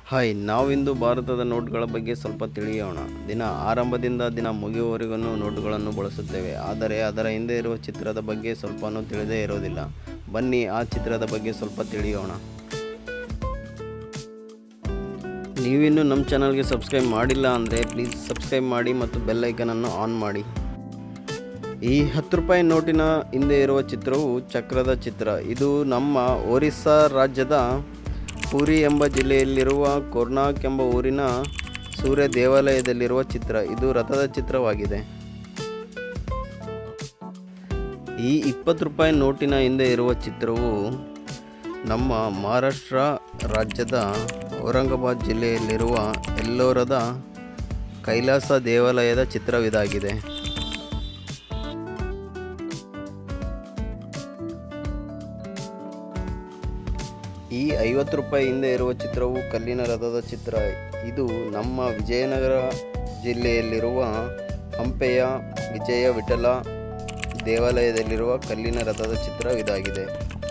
hi ನಾವಿಂದು ಭಾರತದ ನೋಟ್ಗಳ ಬಗ್ಗೆ ಸ್ವಲ್ಪ ತಿಳಿಯೋಣ ದಿನ ಆರಂಭದಿಂದ ದಿನ ಮುಗಿಯುವವರೆಗೂ ನೋಟುಗಳನ್ನು ಬಳಸುತ್ತೇವೆ ಆದರೆ ಅದರ ಹಿಂದೆ ಇರುವ ಚಿತ್ರದ ಬಗ್ಗೆ ಸ್ವಲ್ಪನೂ ತಿಳಿದೇ ಇರೋದಿಲ್ಲ ಬನ್ನಿ ಆ ಚಿತ್ರದ ಬಗ್ಗೆ ಸ್ವಲ್ಪ ತಿಳಿಯೋಣ ನೀವಿನ್ನೂ ನಮ್ಮ ಚಾನಲ್ಗೆ ಸಬ್ಸ್ಕ್ರೈಬ್ ಮಾಡಿಲ್ಲ ಅಂದರೆ ಪ್ಲೀಸ್ ಸಬ್ಸ್ಕ್ರೈಬ್ ಮಾಡಿ ಮತ್ತು ಬೆಲ್ ಐಕನನ್ನು ಆನ್ ಮಾಡಿ ಈ ಹತ್ತು ರೂಪಾಯಿ ನೋಟಿನ ಹಿಂದೆ ಇರುವ ಚಿತ್ರವು ಚಕ್ರದ ಚಿತ್ರ ಇದು ನಮ್ಮ ಒರಿಸ್ಸಾ ರಾಜ್ಯದ ಪುರಿ ಎಂಬ ಜಿಲ್ಲೆಯಲ್ಲಿರುವ ಕೊರ್ನಾಕ್ ಎಂಬ ಊರಿನ ಸೂರ್ಯ ದೇವಾಲಯದಲ್ಲಿರುವ ಚಿತ್ರ ಇದು ರಥದ ಚಿತ್ರವಾಗಿದೆ ಈ ಇಪ್ಪತ್ತು ರೂಪಾಯಿ ನೋಟಿನ ಹಿಂದೆ ಇರುವ ಚಿತ್ರವು ನಮ್ಮ ಮಹಾರಾಷ್ಟ್ರ ರಾಜ್ಯದ ಔರಂಗಾಬಾದ್ ಜಿಲ್ಲೆಯಲ್ಲಿರುವ ಎಲ್ಲೋರದ ಕೈಲಾಸ ದೇವಾಲಯದ ಚಿತ್ರವಿದಾಗಿದೆ ಈ ಐವತ್ತು ರೂಪಾಯಿ ಹಿಂದೆ ಇರುವ ಚಿತ್ರವು ಕಲ್ಲಿನ ರಥದ ಚಿತ್ರ ಇದು ನಮ್ಮ ವಿಜಯನಗರ ಜಿಲ್ಲೆಯಲ್ಲಿರುವ ಹಂಪೆಯ ವಿಜಯ ವಿಠಲ ದೇವಾಲಯದಲ್ಲಿರುವ ಕಲ್ಲಿನ ರಥದ ಚಿತ್ರ ಇದಾಗಿದೆ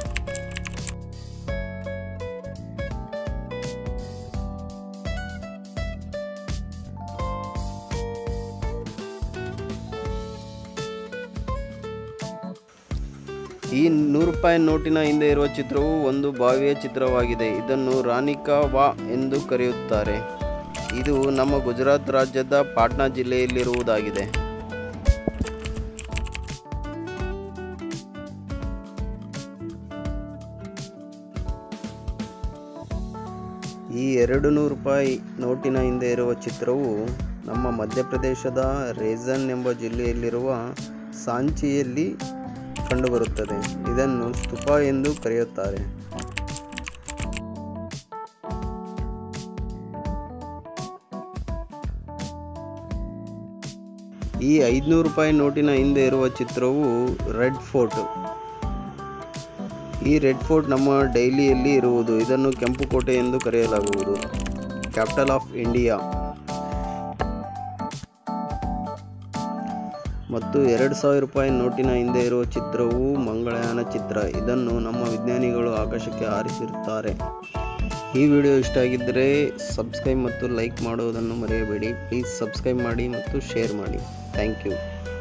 ಈ ನೂರು ರೂಪಾಯಿ ನೋಟಿನ ಹಿಂದೆ ಇರುವ ಚಿತ್ರವು ಒಂದು ಬಾವಿಯ ಚಿತ್ರವಾಗಿದೆ ಇದನ್ನು ರಾನಿಕಾ ವಾ ಎಂದು ಕರೆಯುತ್ತಾರೆ ಇದು ನಮ್ಮ ಗುಜರಾತ್ ರಾಜ್ಯದ ಪಾಟ್ನಾ ಜಿಲ್ಲೆಯಲ್ಲಿರುವುದಾಗಿದೆ ಈ ಎರಡು ನೂರು ರೂಪಾಯಿ ನೋಟಿನ ಹಿಂದೆ ಇರುವ ಚಿತ್ರವು ನಮ್ಮ ಮಧ್ಯಪ್ರದೇಶದ ರೇಜನ್ ಎಂಬ ಜಿಲ್ಲೆಯಲ್ಲಿರುವ ಸಾಂಚಿಯಲ್ಲಿ ಕಂಡುಬರುತ್ತದೆ ಇದನ್ನು ಸ್ತೂಪ ಎಂದು ಕರೆಯುತ್ತಾರೆ ಈ ಐದುನೂರು ರೂಪಾಯಿ ನೋಟಿನ ಹಿಂದೆ ಇರುವ ಚಿತ್ರವು ರೆಡ್ ಫೋರ್ಟ್ ಈ ರೆಡ್ ಫೋರ್ಟ್ ನಮ್ಮ ಡೈಲಿಯಲ್ಲಿ ಇರುವುದು ಇದನ್ನು ಕೆಂಪು ಕೋಟೆ ಎಂದು ಕರೆಯಲಾಗುವುದು ಕ್ಯಾಪಿಟಲ್ ಆಫ್ ಇಂಡಿಯಾ ಮತ್ತು ಎರಡು ಸಾವಿರ ರೂಪಾಯಿ ನೋಟಿನ ಹಿಂದೆ ಇರುವ ಚಿತ್ರವು ಮಂಗಳಯಾನ ಚಿತ್ರ ಇದನ್ನು ನಮ್ಮ ವಿಜ್ಞಾನಿಗಳು ಆಕಾಶಕ್ಕೆ ಹಾರಿಸಿರುತ್ತಾರೆ ಈ ವಿಡಿಯೋ ಇಷ್ಟ ಆಗಿದ್ದರೆ ಸಬ್ಸ್ಕ್ರೈಬ್ ಮತ್ತು ಲೈಕ್ ಮಾಡುವುದನ್ನು ಮರೆಯಬೇಡಿ ಪ್ಲೀಸ್ ಸಬ್ಸ್ಕ್ರೈಬ್ ಮಾಡಿ ಮತ್ತು ಶೇರ್ ಮಾಡಿ ಥ್ಯಾಂಕ್ ಯು